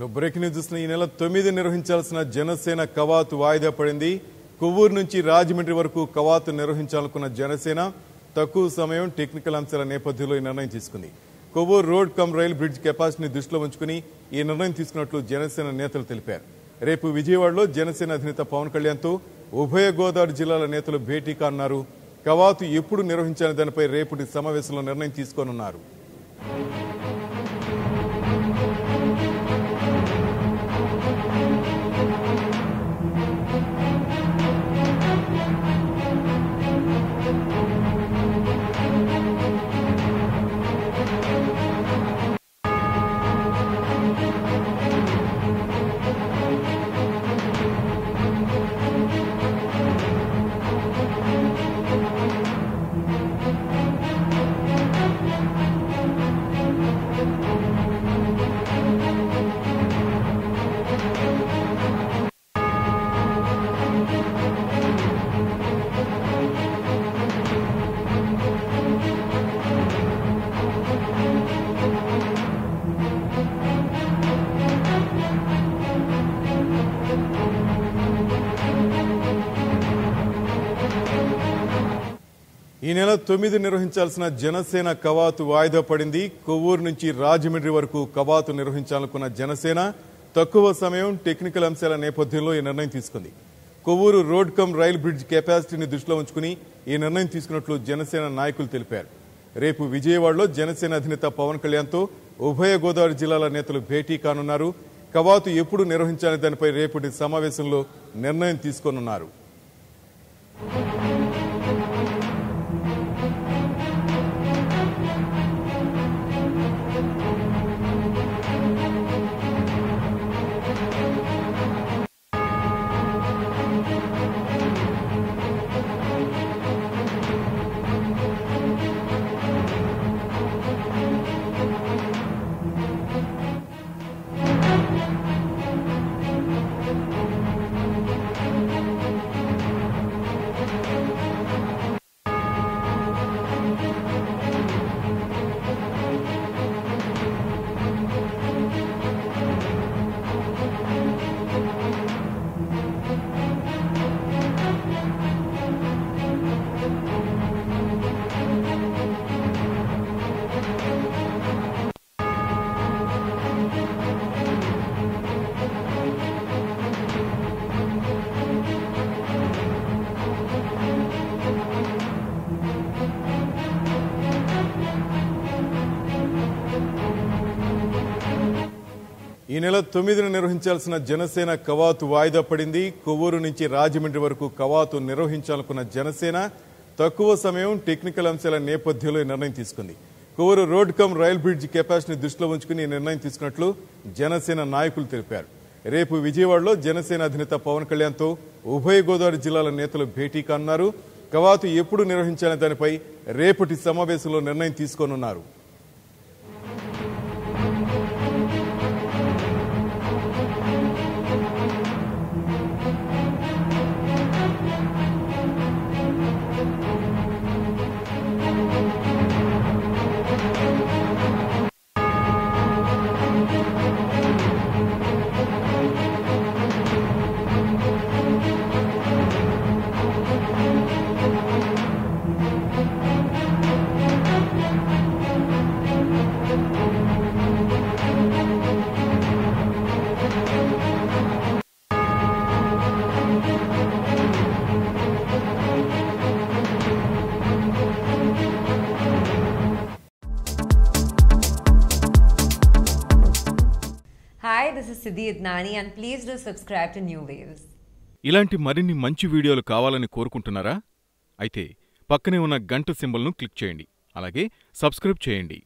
ఇక breaking news చూసిన ఈ నెల తొమ్మిది నిర్వహించాల్సిన జనసేన కవాతు వాయిదా పడింది కొవ్వూరు నుంచి రాజమండ్రి వరకు కవాతు నిర్వహించాలనుకున్న జనసేన తక్కువ సమయం టెక్నికల్ అంశాల నేపథ్యంలో ఈ నిర్ణయం తీసుకుంది Kovvuru road cum rail bridge కెపాసిటీని దృష్టిలో ఉంచుకుని ఈ నిర్ణయం తీసుకున్నట్లు జనసేన నేతలు తెలిపారు రేపు విజయవాడలో జనసేన అధినేత పవన్ కళ్యాణ్తో ఉభయ గోదావరి జిల్లాల నేతలు భేటీ కానున్నారు కవాతు ఎప్పుడు నిర్వహించాలని దానిపై రేపటి సమావేశంలో నిర్ణయం తీసుకోనున్నారు ఈ నెల తొమ్మిది నిర్వహించాల్సిన జనసేన కవాతు వాయిదా పడింది కొవ్వూరు నుంచి రాజమండ్రి వరకు కవాతు నిర్వహించాలనుకున్న జనసేన తక్కువ సమయం టెక్నికల్ అంశాల నేపథ్యంలో ఈ నిర్ణయం తీసుకుంది Kovvuru road cum rail bridge కెపాసిటీని దృష్టిలో ఉంచుకుని ఈ నిర్ణయం తీసుకున్నట్లు జనసేన నాయకులు తెలిపారు రేపు విజయవాడలో జనసేన అధినేత పవన్ కళ్యాణ్తో ఉభయ గోదావరి జిల్లాల నేతలు భేటీ కానున్నారు కవాతు ఎప్పుడు నిర్వహించాలనే దానిపై రేపటి సమావేశంలో నిర్ణయం తీసుకోనున్నారు ఈ నెల తొమ్మిదిన నిర్వహించాల్సిన జనసేన కవాతు వాయిదా పడింది కొవ్వూరు నుంచి రాజమండ్రి వరకు కవాతు నిర్వహించాలనుకున్న జనసేన తక్కువ సమయం టెక్నికల్ అంశాల నేపథ్యంలో ఈ నిర్ణయం తీసుకుంది Kovvuru road cum rail bridge కెపాసిటీని దృష్టిలో ఉంచుకుని ఈ నిర్ణయం తీసుకున్నట్లు జనసేన నాయకులు తెలిపారు రేపు విజయవాడలో జనసేన అధినేత పవన్ కళ్యాణ్తో ఉభయ గోదావరి జిల్లాల నేతలు భేటీ కానున్నారు కవాతు ఎప్పుడు నిర్వహించాలనే దానిపై రేపటి సమావేశంలో నిర్ణయం తీసుకోనున్నారు Hi, this is Siddhi Idnani, and please do subscribe to New Waves. ఇలాంటి మరిన్ని మంచి వీడియోలు కావాలని కోరుకుంటున్నారా అయితే పక్కనే ఉన్న గంట సింబల్ను క్లిక్ చేయండి అలాగే సబ్స్క్రైబ్ చేయండి